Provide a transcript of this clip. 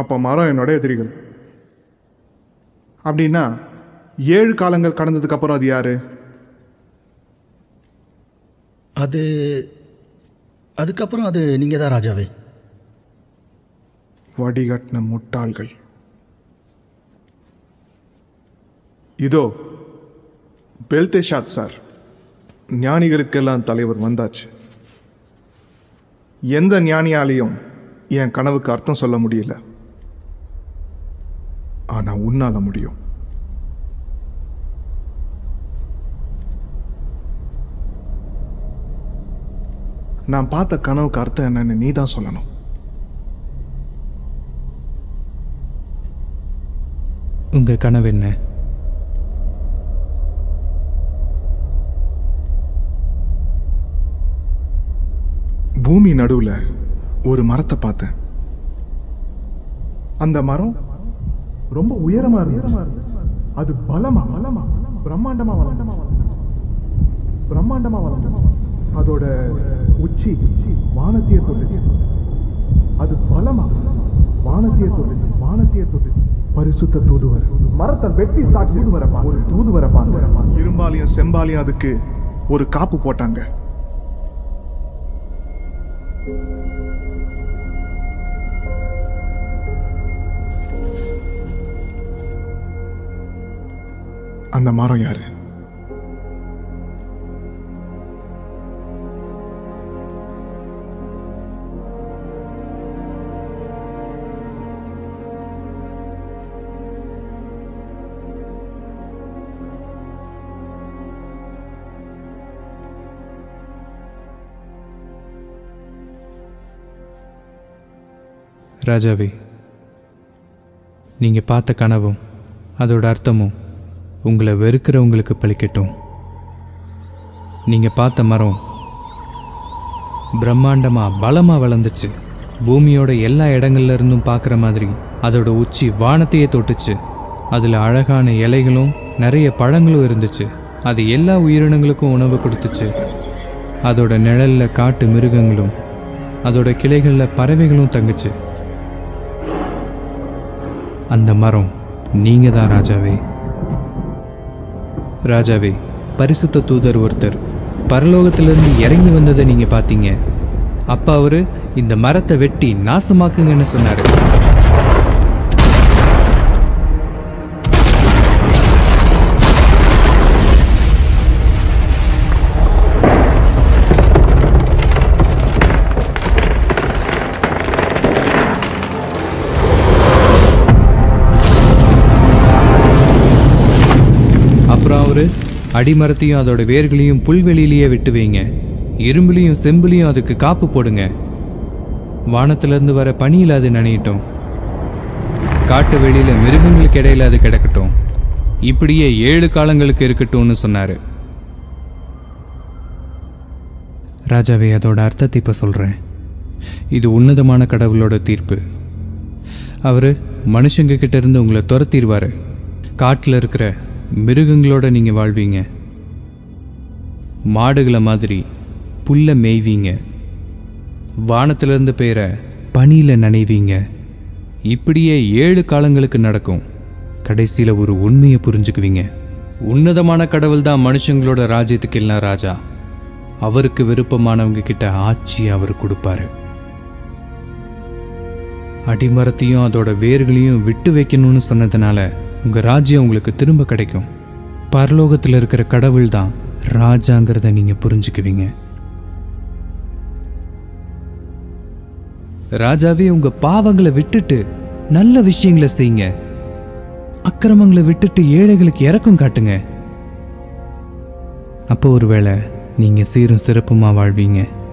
அப்போ மரம் என்னோட எதிரிகள் அப்படின்னா ஏழு காலங்கள் கடந்ததுக்கு அப்புறம் அது யாரு அது அதுக்கப்புறம் அது நீங்கள் தான் ராஜாவே வடிகட்டின முட்டாள்கள் இதோ பெல்தேஷாத் சார் ஞானிகளுக்கெல்லாம் தலைவர் வந்தாச்சு எந்த ஞானியாலையும் என் கனவுக்கு அர்த்தம் சொல்ல முடியல ஆனா உன்னால முடியும் நான் பார்த்த கனவுக்கு அர்த்தம் என்னன்னு நீ தான் சொல்லணும் உங்கள் கனவு என்ன பூமி நடுவுல ஒரு மரத்தை பார்த்தேன் அந்த மரம் ரொம்ப உயரமா இருந்துச்சு அது பலமா பலமா பிரம்மாண்டமா வளர்ந்து பிரம்மாண்டமா வளர்ந்து அதோட உச்சி வானத்திய தொட்டுச்சு அது பலமா வானத்திய தொட்டுச்சு வானத்திய தொட்டுச்சு பரிசுத்த தூதுவர் மரத்தை வெட்டி சாட்சி தூதுவர ஒரு தூதுவர இரும்பாலையும் செம்பாலையும் அதுக்கு ஒரு காப்பு போட்டாங்க அந்த மரம் யாரு ராஜாவே நீங்கள் பார்த்த கனவும் அதோட அர்த்தமும் உங்களை வெறுக்கிறவங்களுக்கு பலிக்கட்டும் நீங்கள் பார்த்த மரம் பிரம்மாண்டமாக பலமாக வளர்ந்துச்சு பூமியோட எல்லா இடங்கள்ல இருந்தும் பார்க்குற மாதிரி அதோட உச்சி வானத்தையே தொட்டுச்சு அதில் அழகான இலைகளும் நிறைய பழங்களும் இருந்துச்சு அது எல்லா உயிரினங்களுக்கும் உணவு கொடுத்துச்சு அதோட நிழல்ல காட்டு மிருகங்களும் அதோட கிளைகளில் பறவைகளும் தங்குச்சு அந்த மரம் நீங்க தான் ராஜாவே ராஜாவே பரிசுத்த தூதர் ஒருத்தர் பரலோகத்திலிருந்து இறங்கி வந்ததை நீங்க பார்த்தீங்க அப்ப அவரு இந்த மரத்தை வெட்டி நாசமாக்குங்கன்னு சொன்னாரு அப்புறம் அவரு அடிமரத்தையும் அதோட வேர்களையும் புல்வெளியிலேயே விட்டு வைங்க இரும்புலையும் செம்புலையும் அதுக்கு காப்பு போடுங்க வானத்திலிருந்து வர பனியில் அது நனையட்டும் காட்டு வெளியில மிருகங்களுக்கு இடையில அது கிடக்கட்டும் இப்படியே ஏழு காலங்களுக்கு இருக்கட்டும்னு சொன்னாரு ராஜாவே அதோட அர்த்தத்தை இப்போ சொல்கிறேன் இது உன்னதமான கடவுளோட தீர்ப்பு அவர் மனுஷங்க கிட்ட இருந்து உங்களை துரத்திடுவார் காட்டில் இருக்கிற மிருகங்களோட நீங்கள் வாழ்வீங்க மாடுகளை மாதிரி புல்ல மேய்வீங்க வானத்திலிருந்து பெய்கிற பனியில் நனைவீங்க இப்படியே ஏழு காலங்களுக்கு நடக்கும் கடைசியில் ஒரு உண்மையை புரிஞ்சுக்குவீங்க உன்னதமான கடவுள் தான் மனுஷங்களோட ராஜ்யத்துக்கு எல்லாம் ராஜா அவருக்கு விருப்பமானவங்க கிட்ட ஆட்சி அவர் கொடுப்பாரு அடிமரத்தையும் அதோட வேர்களையும் விட்டு வைக்கணும்னு சொன்னதுனால உங்க ராஜ்யம் உங்களுக்கு திரும்ப கிடைக்கும் பரலோகத்தில் இருக்கிற கடவுள் தான் ராஜாங்கிறத நீங்க புரிஞ்சுக்குவீங்க ராஜாவே உங்க பாவங்களை விட்டுட்டு நல்ல விஷயங்களை செய்யுங்க அக்கிரமங்களை விட்டுட்டு ஏழைகளுக்கு இறக்கம் காட்டுங்க அப்போ ஒருவேளை நீங்க சீரும் சிறப்புமா வாழ்வீங்க